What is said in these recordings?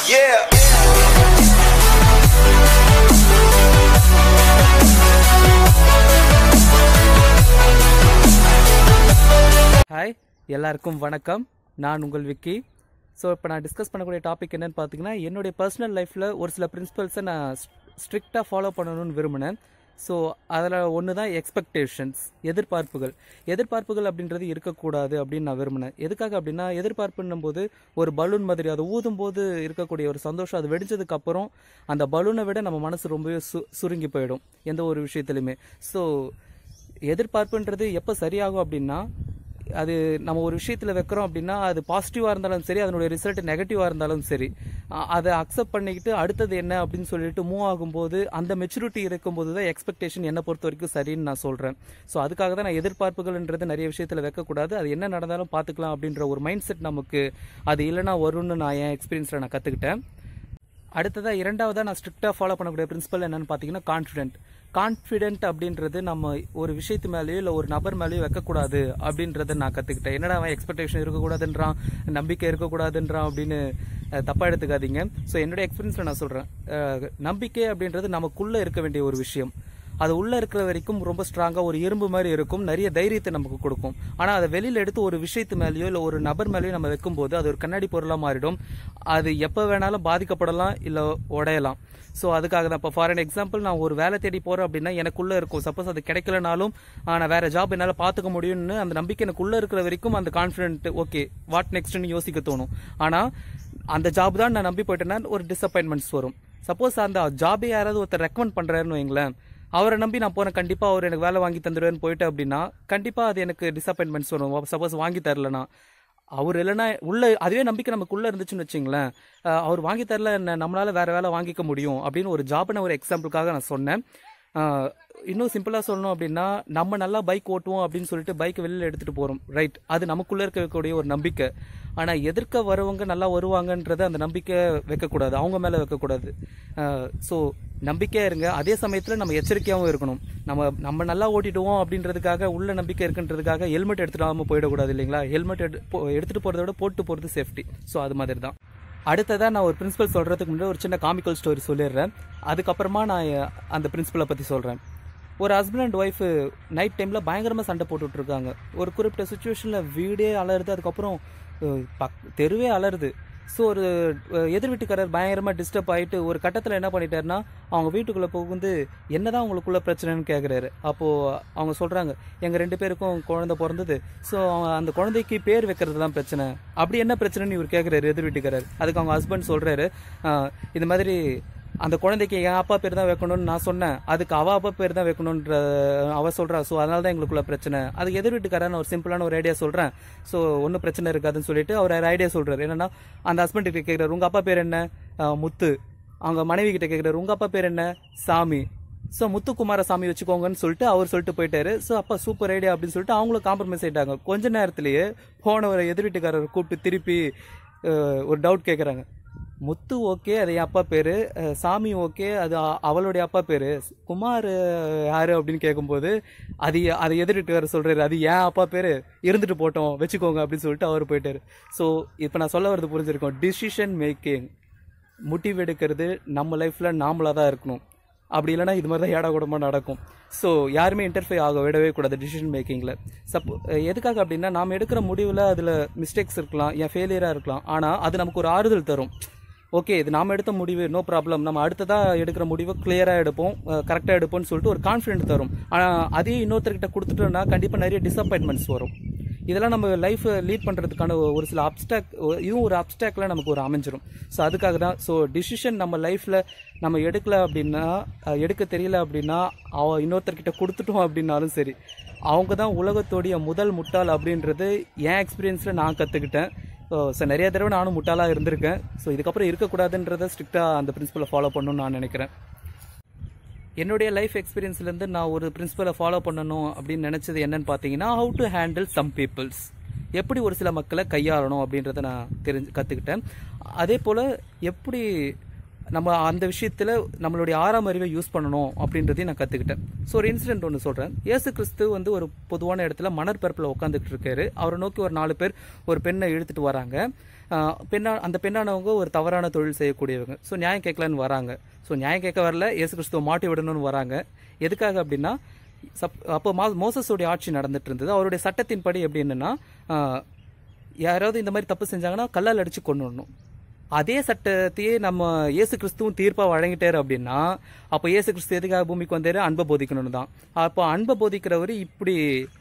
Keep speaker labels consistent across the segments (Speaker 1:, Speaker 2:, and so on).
Speaker 1: Yeah.
Speaker 2: Hi எல்லாருக்கும் வணக்கம் நான் உங்கள் விக்கி ஸோ இப்போ நான் டிஸ்கஸ் பண்ணக்கூடிய டாபிக் என்னன்னு பார்த்தீங்கன்னா என்னுடைய பர்சனல் லைஃப்பில் ஒரு சில பிரின்சிபல்ஸை நான் ஸ்ட்ரிக்டாக ஃபாலோ பண்ணணும்னு விரும்பினேன் ஸோ அதில் ஒன்று தான் எக்ஸ்பெக்டேஷன்ஸ் எதிர்பார்ப்புகள் எதிர்பார்ப்புகள் அப்படின்றது இருக்கக்கூடாது அப்படின்னு நான் விரும்பினேன் எதுக்காக அப்படின்னா எதிர்பார்ப்புன்னும் போது ஒரு பலூன் மாதிரி அதை ஊதும் போது இருக்கக்கூடிய ஒரு சந்தோஷம் அது வெடிச்சதுக்கு அப்புறம் அந்த பலூனை விட நம்ம மனசு ரொம்பவே சு சுருங்கி போயிடும் எந்த ஒரு விஷயத்துலையுமே ஸோ எதிர்பார்ப்புன்றது எப்போ சரியாகும் அப்படின்னா அது நம்ம ஒரு விஷயத்தில் வைக்கிறோம் அப்படின்னா அது பாசிட்டிவாக இருந்தாலும் சரி அதனுடைய ரிசல்ட் நெகட்டிவாக இருந்தாலும் சரி அ- அதை அக்செப்ட் பண்ணிக்கிட்டு அடுத்தது என்ன அப்படின்னு சொல்லிட்டு மூவ் ஆகும்போது அந்த மெச்சூரிட்டி இருக்கும்போது தான் எக்ஸ்பெக்டேஷன் என்னை பொறுத்த வரைக்கும் சரின்னு நான் சொல்கிறேன் ஸோ அதுக்காக தான் நான் எதிர்பார்ப்புகள்ன்றது நிறைய விஷயத்தில் வைக்கக்கூடாது அது என்ன நடந்தாலும் பார்த்துக்கலாம் அப்படின்ற ஒரு மைண்ட் செட் நமக்கு அது இல்லைனா வரும்னு நான் என் எக்ஸ்பீரியன்ஸில் நான் கற்றுக்கிட்டேன் அடுத்ததா இரண்டாவதா நான் ஸ்ட்ரிக்டாக ஃபாலோ பண்ணக்கூடிய பிரின்சிபல் என்னன்னு பார்த்தீங்கன்னா கான்ஃபிடென்ட் கான்ஃபிடென்ட் அப்படின்றது நம்ம ஒரு விஷயத்து மேலேயோ இல்லை ஒரு நபர் மேலேயோ வைக்கக்கூடாது அப்படின்றத நான் கற்றுக்கிட்டேன் என்னடா அவன் எக்ஸ்பெக்டேஷன் இருக்கக்கூடாதுன்றான் நம்பிக்கை இருக்கக்கூடாதுன்றான் அப்படின்னு அஹ், தப்பா எடுத்துக்காதீங்க ஸோ என்னுடைய எக்ஸ்பீரியன்ஸில் நான் சொல்கிறேன் நம்பிக்கை அப்படின்றது நமக்குள்ளே இருக்க வேண்டிய ஒரு விஷயம் அது உள்ள இருக்கிற வரைக்கும் ரொம்ப ஸ்ட்ராங்கா ஒரு இரும்பு மாதிரி இருக்கும் நிறைய தைரியத்தை நமக்கு கொடுக்கும் ஆனா அதை வெளியில எடுத்து ஒரு விஷயத்து மேலேயோ இல்ல ஒரு நபர் மேலேயோ நம்ம வைக்கும்போது அது ஒரு கண்ணாடி பொருளா மாறிடும் அது எப்ப வேணாலும் பாதிக்கப்படலாம் இல்ல உடையலாம் ஸோ அதுக்காக தான் இப்போ ஃபார் அன் எக்ஸாம்பிள் நான் ஒரு வேலை தேடி போறேன் அப்படின்னா எனக்குள்ள இருக்கும் சப்போஸ் அது கிடைக்கலனாலும் ஆ, நான் வேற ஜாப் என்னால் பார்த்துக்க முடியும்னு அந்த நம்பிக்கை எனக்குள்ள இருக்கிற வரைக்கும் அந்த கான்ஃபிடென்ட் ஓகே வாட் நெக்ஸ்ட்னு யோசிக்க தோணும் ஆனா அந்த ஜாப் தான் நான் நம்பி போயிட்டேன்னா ஒரு டிசப்பாயின்மெண்ட்ஸ் வரும் சப்போஸ் அந்த ஜாபே யாராவது ஒருத்தர் ரெக்கமெண்ட் பண்றாருன்னு வைங்களேன் அவரை நம்பி நான் போனேன் கண்டிப்பா அவர் எனக்கு வேலை வாங்கி தந்துடுவேன்னு போயிட்டு அப்படின்னா கண்டிப்பா அது எனக்கு டிசப்பாயின்மெண்ட்ஸ் வரும் சப்போஸ் வாங்கி தரலனா அவர் இல்லைன்னா உள்ள அதுவே நம்பிக்கை நமக்குள்ள இருந்துச்சுன்னு வச்சுங்களேன் அஹ் அவர் வாங்கி தரல என்ன நம்மளால வேற வேலை வாங்கிக்க முடியும் அப்படின்னு ஒரு ஜாப் நான் ஒரு எக்ஸாம்பிளுக்காக நான் சொன்னேன் அஹ் இன்னும் சிம்பிளா சொல்லணும் அப்படின்னா நம்ம நல்லா பைக் ஓட்டுவோம் அப்படின்னு சொல்லிட்டு பைக் வெளியில எடுத்துட்டு போறோம் ரைட் அது நமக்குள்ள இருக்கக்கூடிய ஒரு நம்பிக்கை ஆனா எதிர்க்க வரவங்க நல்லா வருவாங்கன்றத அந்த நம்பிக்கை வைக்கக்கூடாது அவங்க மேல வைக்கக்கூடாது ஸோ நம்பிக்கையா இருங்க அதே சமயத்துல நம்ம எச்சரிக்கையாகவும் இருக்கணும் நம்ம நம்ம நல்லா ஓட்டிடுவோம் அப்படின்றதுக்காக உள்ள நம்பிக்கை இருக்குன்றதுக்காக ஹெல்மெட் எடுத்துடாம போயிடக்கூடாது இல்லைங்களா ஹெல்மெட் எடுத்துட்டு போறதை விட போட்டு போறது சேஃப்டி ஸோ அது மாதிரி தான் அடுத்ததா நான் ஒரு பிரின்சிபல் சொல்றதுக்கு முன்னாடி ஒரு சின்ன காமிக்கல் ஸ்டோரி சொல்லிடுறேன் அதுக்கப்புறமா நான் எ- அந்த பிரின்சிபலை பத்தி சொல்றேன் ஒரு ஹஸ்பண்ட் அண்ட் ஒய்ஃப் நைட் டைம்ல பயங்கரமா சண்டை போட்டுட்டு இருக்காங்க ஒரு குறிப்பிட்ட சுச்சுவேஷன்ல வீடே அலறுது அதுக்கப்புறம் அஹ், பக்- தெருவே அலறுது ஸோ ஒரு அஹ், எதிர் வீட்டுக்காரர் பயங்கரமா டிஸ்டர்ப் ஆயிட்டு ஒரு கட்டத்தில் என்ன பண்ணிட்டாருன்னா அவங்க வீட்டுக்குள்ள புகுந்து என்னதான் உங்களுக்குள்ள பிரச்சனைன்னு கேட்குறாரு அப்போ அவங்க சொல்றாங்க எங்க ரெண்டு பேருக்கும் குழந்தை பிறந்தது ஸோ அந்த குழந்தைக்கு பேர் வைக்கிறது தான் பிரச்சனை அப்படி என்ன பிரச்சனைன்னு இவர் கேட்குறாரு எதிர் வீட்டுக்காரர் அதுக்கு அவங்க ஹஸ்பண்ட் சொல்றாரு "ஆஹ், இந்த மாதிரி அந்த குழந்தைக்கு என் அப்பா பேர் தான் வைக்கணும்னு நான் சொன்னேன் அதுக்கு அவ அப்பா பேர் தான் வைக்கணுன்ற அவ சொல்றா ஸோ அதனால தான் எங்களுக்குள்ள பிரச்சனை அதுக்கு எதிர் வீட்டுக்காரன் ஒரு சிம்பிளான ஒரு ஐடியா சொல்றேன் ஸோ ஒன்றும் பிரச்சனை இருக்காதுன்னு சொல்லிட்டு அவர் ஐடியா சொல்றாரு என்னன்னா அந்த ஹஸ்பண்ட் கிட்ட கேட்குறாரு உங்க அப்பா பேர் என்ன ஆஹ், முத்து அவங்க மனைவி கிட்ட கேட்குறாரு உங்க அப்பா பேர் என்ன சாமி ஸோ முத்துக்குமார சாமி வச்சுக்கோங்கன்னு சொல்லிட்டு அவர் சொல்லிட்டு போயிட்டாரு ஸோ அப்பா சூப்பர் ஐடியா அப்படின்னு சொல்லிட்டு அவங்களும் காம்ப்ரமைஸ் ஆயிட்டாங்க கொஞ்ச நேரத்திலேயே போன ஒரு எதிர் வீட்டுக்காரர் கூப்பிட்டு திருப்பி அஹ், ஒரு டவுட் கேட்குறாங்க முத்து ஓகே அது என் அப்பா பேரு அஹ், சாமி ஓகே அது அ- அவளுடைய அப்பா பேரு குமார் அஹ், யாரு அப்படின்னு கேட்கும்போது அது அதை எதிர் வீட்டுக்காரர் சொல்றாரு அது என் அப்பா பேரு இருந்துட்டு போட்டோம் வச்சுக்கோங்க அப்படின்னு சொல்லிட்டு அவர் போயிட்டாரு ஸோ இப்போ நான் சொல்ல வரது புரிஞ்சிருக்கோம் டிசிஷன் மேக்கிங் முடிவெடுக்கிறது நம்ம லைஃப்ல நாமளா தான் இருக்கணும் அப்படி இல்லைன்னா இது மாதிரி தான் ஏடா கூடமாக நடக்கும் ஸோ யாருமே இன்டர்ஃபை ஆக விடவே கூடாது டிசிஷன் மேக்கிங்கில் சப்போ எதுக்காக அப்படின்னா நாம் எடுக்கிற முடிவில் அதில் மிஸ்டேக்ஸ் இருக்கலாம் என் ஃபெயிலியராக இருக்கலாம் ஆனால் அது நமக்கு ஒரு ஆறுதல் தரும் ஓகே இது நாம எடுத்த முடிவு நோ ப்ராப்ளம் நம்ம அடுத்ததா எடுக்கிற முடிவை கிளியராக எடுப்போம் கரெக்டாக எடுப்போம்னு சொல்லிட்டு ஒரு கான்ஃபிடென்ட் தரும் ஆனால் அதே இன்னொருத்தர்கிட்ட கொடுத்துட்டோம்னா கண்டிப்பாக நிறைய டிசப்பாயின்மெண்ட்ஸ் வரும் இதெல்லாம் நம்ம லைஃப் லீட் பண்றதுக்கான ஒரு சில அப்டாக் இதுவும் ஒரு அப்டாக்ல நமக்கு ஒரு அமைஞ்சிரும் ஸோ அதுக்காக தான் ஸோ டிசிஷன் நம்ம லைஃப்ல நம்ம எடுக்கல அப்படின்னா அஹ், எடுக்க தெரியல அப்படின்னா அவ இன்னொருத்தர்கிட்ட கொடுத்துட்டோம் அப்படின்னாலும் சரி அவங்க தான் உலகத்தோடைய முதல் முட்டாள் அப்படின்றது என் எக்ஸ்பீரியன்ஸில் நான் கற்றுக்கிட்டேன் ஸோ நிறைய தடவை நானும் முட்டாளாக இருந்திருக்கேன் ஸோ இதுக்கப்புறம் இருக்கக்கூடாதுன்றதை ஸ்ட்ரிக்டாக அந்த பிரின்சிபலை ஃபாலோ பண்ணணும்னு நான் நினைக்கிறேன் என்னுடைய லைஃப் எக்ஸ்பீரியன்ஸ்லேருந்து நான் ஒரு பிரின்சிபலை ஃபாலோ பண்ணணும் அப்படின்னு நினச்சது என்னன்னு பார்த்தீங்கன்னா how to handle some peoples எப்படி ஒரு சில மக்களை கையாளணும் அப்படின்றத நான் தெரிஞ்சு கற்றுக்கிட்டேன் அதே போல் எப்படி நம்ம அந்த விஷயத்தில் நம்மளுடைய ஆறாம் அறிவை யூஸ் பண்ணணும் அப்படின்றதையும் நான் கற்றுக்கிட்டேன் ஸோ ஒரு இன்சிடென்ட் ஒன்று சொல்கிறேன் இயேசு கிறிஸ்து வந்து ஒரு பொதுவான இடத்துல மணற்பரப்பில் உட்காந்துட்டு இருக்காரு அவரை நோக்கி ஒரு நாலு பேர் ஒரு பெண்ணை இழுத்துட்டு வராங்க ஆஹ் பெண்ணா அந்த பெண்ணானவங்க ஒரு தவறான தொழில் செய்யக்கூடியவங்க ஸோ நியாயம் கேட்கலான்னு வராங்க ஸோ நியாயம் கேட்க வரல இயேசு கிறிஸ்துவை மாட்டி விடணும்னு வராங்க எதுக்காக அப்படின்னா சப் அப்போ மா மோசஸோடைய ஆட்சி நடந்துட்டு இருந்தது அவருடைய சட்டத்தின்படி எப்படி என்னன்னா ஆஹ் யாராவது இந்த மாதிரி தப்பு செஞ்சாங்கன்னா கல்லால் அடிச்சு கொண்டு வரணும் அதே சட்டத்தையே நம்ம இயேசு கிறிஸ்துவும் தீர்ப்பா வழங்கிட்டாரு அப்படின்னா அப்போ இயேசு கிறிஸ்து எதுக்காக பூமிக்கு வந்தாரு அன்பை போதிக்கணும்னு தான் அப்போ அன்பை போதிக்கிறவர் இப்படி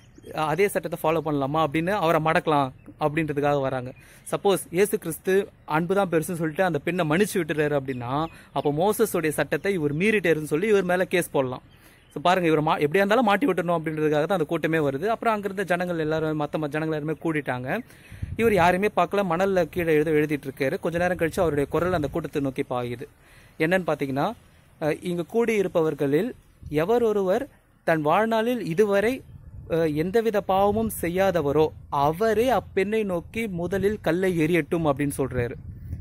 Speaker 2: அதே சட்டத்தை ஃபாலோ பண்ணலாமா அப்படின்னு அவரை மடக்கலாம் அப்படின்றதுக்காக வராங்க சப்போஸ் இயேசு கிறிஸ்து அன்பு தான் பெருசுன்னு சொல்லிட்டு அந்த பெண்ணை மன்னிச்சு விட்டுறாரு அப்படின்னா அப்போ மோசஸோடைய சட்டத்தை இவர் மீறிட்டாருன்னு சொல்லி இவர் மேலே கேஸ் போடலாம் ஸோ பாருங்க இவர் மா எப்படியா இருந்தாலும் மாட்டி விட்டணும் அப்படின்றதுக்காக தான் அந்த கூட்டமே வருது அப்புறம் அங்கிருந்த ஜனங்கள் எல்லாரும் மற்ற ஜனங்கள் எல்லாருமே கூடிட்டாங்க இவர் யாரையுமே பார்க்கல மணல்ல கீழே எழுத எழுதிட்டு இருக்காரு கொஞ்ச நேரம் கழிச்சு அவருடைய குரல் அந்த கூட்டத்தை நோக்கி பாயுது என்னன்னு பார்த்தீங்கன்னா அஹ், இங்கு கூடி இருப்பவர்களில் எவர் ஒருவர் தன் வாழ்நாளில் இதுவரை அஹ், எந்தவித பாவமும் செய்யாதவரோ அவரே அப்பெண்ணை நோக்கி முதலில் கல்லை எரியட்டும் அப்படின்னு சொல்றாரு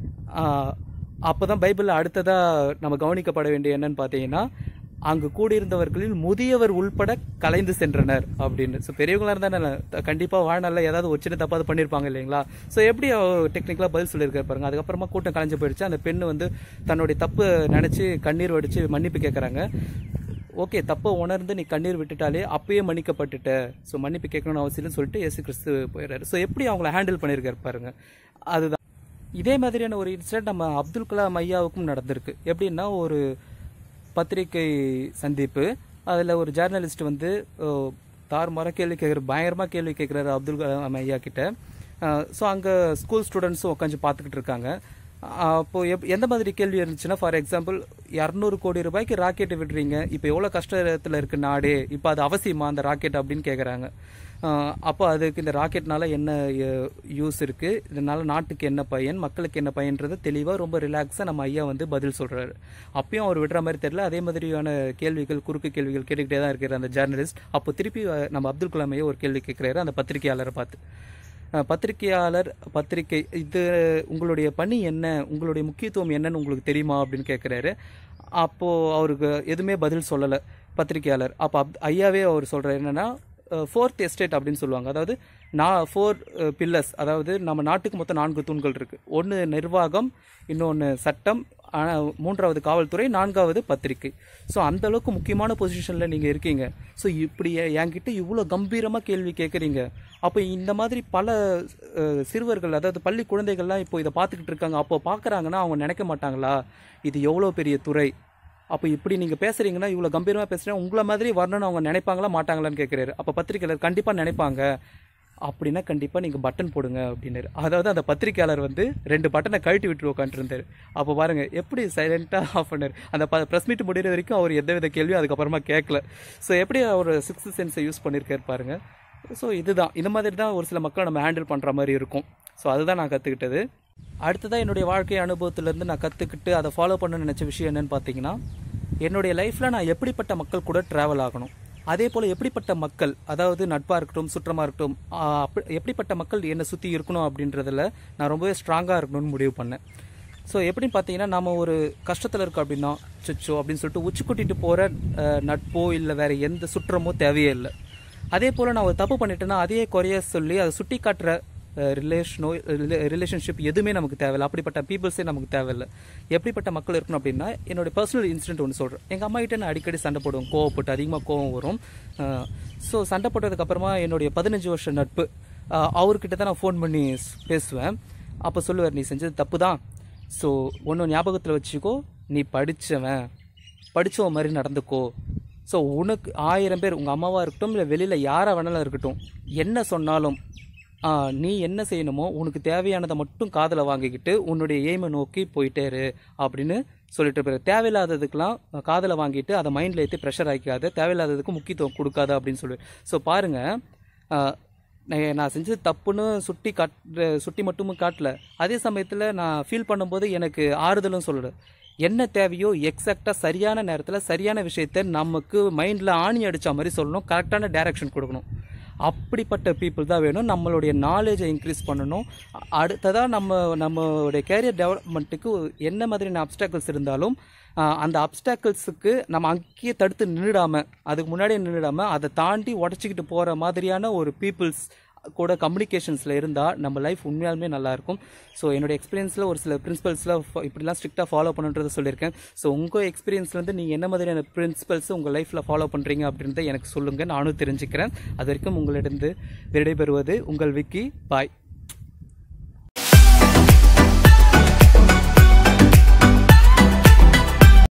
Speaker 2: ஆஹ் அப்பதான் பைபிள்ல அடுத்ததா நம்ம கவனிக்கப்பட வேண்டிய என்னன்னு பார்த்தீங்கன்னா அங்கு கூடியிருந்தவர்களில் முதியவர் உள்பட கலைந்து சென்றனர் அப்படின்னு ஸோ பெரியவங்களா இருந்தா கண்டிப்பா வாழ்நாளில் ஏதாவது ஒரு சின்ன தப்பாவது பண்ணியிருப்பாங்க இல்லைங்களா ஸோ எப்படி டெக்னிக்கலாக பதில் சொல்லியிருக்காரு பாருங்க அதுக்கப்புறமா கூட்டம் கலைஞ்சு போயிடுச்சு அந்த பெண்ணு வந்து தன்னுடைய தப்பு நினைச்சு கண்ணீர் வடிச்சு மன்னிப்பு கேட்குறாங்க ஓகே தப்பை உணர்ந்து நீ கண்ணீர் விட்டுட்டாலே அப்பயே மன்னிக்கப்பட்டுட்ட ஸோ மன்னிப்பு கேட்கணும்னு அவசியம் இல்லைன்னு சொல்லிட்டு இயேசு கிறிஸ்து போயிடுறாரு ஸோ எப்படி அவங்கள ஹேண்டில் பண்ணியிருக்காரு பாருங்க அதுதான் இதே மாதிரியான ஒரு இன்சிடென்ட் நம்ம அப்துல் கலாம் ஐயாவுக்கும் நடந்திருக்கு எப்படின்னா ஒரு பத்திரிகை சந்திப்பு அதில் ஒரு ஜேர்னலிஸ்ட் வந்து தாறுமாறாக கேள்வி கேட்குற பயங்கரமாக கேள்வி கேட்குறாரு அப்துல் கலாம் ஐயா கிட்ட ஸோ அங்கே ஸ்கூல் ஸ்டூடெண்ட்ஸும் உட்காந்து பார்த்துக்கிட்டு இருக்காங்க அஹ் அப்போ எப் எந்த மாதிரி கேள்வி இருந்துச்சுன்னா ஃபார் எக்ஸாம்பிள் இரநூறு கோடி ரூபாய்க்கு ராக்கெட் விடுறீங்க இப்போ எவ்வளோ கஷ்டத்தில் இருக்கு நாடு இப்போ அது அவசியமா அந்த ராக்கெட் அப்படின்னு கேட்குறாங்க அப்போ அதுக்கு இந்த ராக்கெட்னால என்ன யூஸ் இருக்கு இதனால நாட்டுக்கு என்ன பயன் மக்களுக்கு என்ன பயன்றது தெளிவாக ரொம்ப ரிலாக்ஸாக நம்ம ஐயா வந்து பதில் சொல்றாரு அப்பயும் அவர் விடுற மாதிரி தெரியல அதே மாதிரியான கேள்விகள் குறுக்கு கேள்விகள் கேட்டுக்கிட்டே தான் இருக்கிற அந்த ஜேர்னலிஸ்ட் அப்போ திருப்பி அஹ், நம்ம அப்துல் கலாம் ஐயா ஒரு கேள்வி கேட்குறாரு அந்த பத்திரிகையாளரை பார்த்து அஹ், பத்திரிகையாளர் பத்திரிகை இது உங்களுடைய பணி என்ன உங்களுடைய முக்கியத்துவம் என்னன்னு உங்களுக்கு தெரியுமா அப்படின்னு கேட்குறாரு அப்போது அவருக்கு எதுவுமே பதில் சொல்லலை பத்திரிகையாளர் அப்போ அப் ஐயாவே அவர் சொல்கிறார் என்னன்னா ஃபோர்த் எஸ்டேட் அப்படின்னு சொல்லுவாங்க அதாவது நான் ஃபோர் பில்லர்ஸ் அதாவது நம்ம நாட்டுக்கு மொத்தம் நான்கு தூண்கள் இருக்குது ஒன்று நிர்வாகம் இன்னொன்று சட்டம் ஆனா, மூன்றாவது காவல்துறை நான்காவது பத்திரிகை ஸோ அந்த அளவுக்கு முக்கியமான பொசிஷனில் நீங்கள் இருக்கீங்க ஸோ இப்படி எ- என்கிட்ட இவ்வளோ கம்பீரமாக கேள்வி கேட்குறீங்க அப்போ இந்த மாதிரி பல அஹ், சிறுவர்கள் அதாவது பள்ளி குழந்தைகள்லாம் இப்போ இதை பார்த்துக்கிட்டு இருக்காங்க அப்போ பார்க்குறாங்கன்னா அவங்க நினைக்க மாட்டாங்களா இது எவ்வளோ பெரிய துறை அப்போ இப்படி நீங்கள் பேசுறீங்கன்னா இவ்வளோ கம்பீரமாக பேசுகிறேன் உங்களை மாதிரி வரணும்னு அவங்க நினைப்பாங்களா மாட்டாங்களான்னு கேட்குறாரு அப்போ பத்திரிக்கையாளர் கண்டிப்பாக நினைப்பாங்க அப்படின்னா கண்டிப்பாக நீங்கள் பட்டன் போடுங்க அப்படின்னாரு அதாவது அந்த பத்திரிக்கையாளர் வந்து ரெண்டு பட்டனை கழட்டி விட்டு உட்காந்துருந்தாரு அப்போ பாருங்க எப்படி சைலண்ட்டாக ஆஃப் பண்ணார் அந்த ப்ரெஸ் மீட் முடிகிற வரைக்கும் அவர் எந்தவித கேள்வியும் அதுக்கப்புறமா கேட்கல ஸோ எப்படி அவர் சிக்ஸ்த் சென்ஸை யூஸ் பண்ணியிருக்காரு பாருங்க ஸோ இதுதான் இந்த மாதிரி தான் ஒரு சில மக்களை நம்ம ஹேண்டில் பண்ணுற மாதிரி இருக்கும் ஸோ அதுதான் நான் கற்றுக்கிட்டது அடுத்ததாக என்னுடைய வாழ்க்கை அனுபவத்திலேருந்து நான் கற்றுக்கிட்டு அதை ஃபாலோ பண்ண நினச்ச விஷயம் என்னன்னு பார்த்தீங்கன்னா என்னுடைய லைஃப்பில் நான் எப்படிப்பட்ட மக்கள் கூட ட்ராவல் ஆகணும் அதே போல் எப்படிப்பட்ட மக்கள் அதாவது நட்பாக இருக்கட்டும் சுற்றமாக இருக்கட்டும் ஆஹ் அப்ப- எப்படிப்பட்ட மக்கள் என்னை சுற்றி இருக்கணும் அப்படின்றதுல நான் ரொம்பவே ஸ்ட்ராங்காக இருக்கணும்னு முடிவு பண்ணேன் ஸோ எப்படின்னு பார்த்தீங்கன்னா நம்ம ஒரு கஷ்டத்தில் இருக்கோம் அப்படின்னா சுச்சோ அப்படின்னு சொல்லிட்டு உச்சி கூட்டிட்டு போகிற நட்போ இல்லை வேற எந்த சுற்றமோ தேவையே இல்லை அதே போல் நான் ஒரு தப்பு பண்ணிட்டேன்னா அதையே குறைய சொல்லி அதை சுட்டி காட்டுற ரிலேஷனோ ரிலேஷன்ஷிப் எதுவுமே நமக்கு தேவையில்லை அப்படிப்பட்ட பீப்புள்ஸே நமக்கு தேவையில்லை எப்படிப்பட்ட மக்கள் இருக்கணும் அப்படின்னா என்னோட பர்சனல் இன்சிடென்ட் ஒன்று சொல்கிறேன் எங்கள் அம்மா கிட்ட நான் அடிக்கடி சண்டை போடுவேன் கோவப்பட்டு அதிகமாக கோவம் வரும் ஸோ சண்டை போட்டதுக்கப்புறமா என்னுடைய பதினஞ்சு வருஷம் நட்பு அஹ், அவர்கிட்ட தான் நான் ஃபோன் பண்ணி ஸ்- பேசுவேன் அப்போ சொல்லுவார் நீ செஞ்சது தப்பு தான் ஸோ ஒன்று ஞாபகத்தில் வச்சுக்கோ நீ படித்தவன் படித்தவன் மாதிரி நடந்துக்கோ ஸோ உனக்கு ஆயிரம் பேர் உங்கள் அம்மாவாக இருக்கட்டும் இல்லை வெளியில் யாராக வேணாலும் இருக்கட்டும் என்ன சொன்னாலும் ஆ, நீ என்ன செய்யணுமோ உனக்கு தேவையானதை மட்டும் காதில் வாங்கிக்கிட்டு உன்னுடைய எய்மை நோக்கி போயிட்டே இரு அப்படின்னு சொல்லிட்டு போயிரு தேவையில்லாததுக்கெல்லாம் காதில் வாங்கிட்டு அதை மைண்டில் ஏற்றி ப்ரெஷர் ஆக்கிக்காத தேவையில்லாததுக்கு முக்கியத்துவம் கொடுக்காத அப்படின்னு சொல்லி ஸோ பாருங்கள் நான் நான் செஞ்சது தப்புன்னு சுட்டி காட் சுட்டி மட்டும் காட்டல அதே சமயத்தில் நான் ஃபீல் பண்ணும்போது எனக்கு ஆறுதலும் சொல்லல என்ன தேவையோ எக்ஸாக்டாக சரியான நேரத்தில் சரியான விஷயத்த நமக்கு மைண்டில் ஆணி அடித்த மாதிரி சொல்லணும் கரெக்டான டைரக்ஷன் கொடுக்கணும் அப்படிப்பட்ட பீப்புள் தான் வேணும் நம்மளுடைய நாலேஜை இன்க்ரீஸ் பண்ணணும் அ- அடுத்ததாக நம்ம நம்மளுடைய கேரியர் டெவலப்மெண்ட்டுக்கு என்ன மாதிரியான அப்டாக்கிள்ஸ் இருந்தாலும் ஆஹ், அந்த அப்டாக்கிள்ஸுக்கு நம்ம அங்கேயே தடுத்து நின்றுடாம அதுக்கு முன்னாடியே நின்றுடாம அதை தாண்டி உடச்சிக்கிட்டு போகிற மாதிரியான ஒரு பீப்புள்ஸ் கூட கம்யூனிகேஷன்ஸில் இருந்தால் நம்ம லைஃப் உண்மையாலுமே நல்லாயிருக்கும் ஸோ என்னோட எக்ஸ்பீரியன்ஸில் ஒரு சில பிரின்சிபல்ஸில் இப்படிலாம் ஸ்ட்ரிக்டாக ஃபாலோ பண்ணுன்றதை சொல்லியிருக்கேன் ஸோ உங்கள் எக்ஸ்பீரியன்ஸ்லேருந்து நீங்கள் என்ன மாதிரியான பிரின்சிபல்ஸ் உங்கள் லைஃப்பில் ஃபாலோ பண்ணுறீங்க அப்படின்றத எனக்கு சொல்லுங்கள் நானும் தெரிஞ்சுக்கிறேன் அது வரைக்கும் உங்களிடம் விடைபெறுவது உங்கள் விக்கி பாய்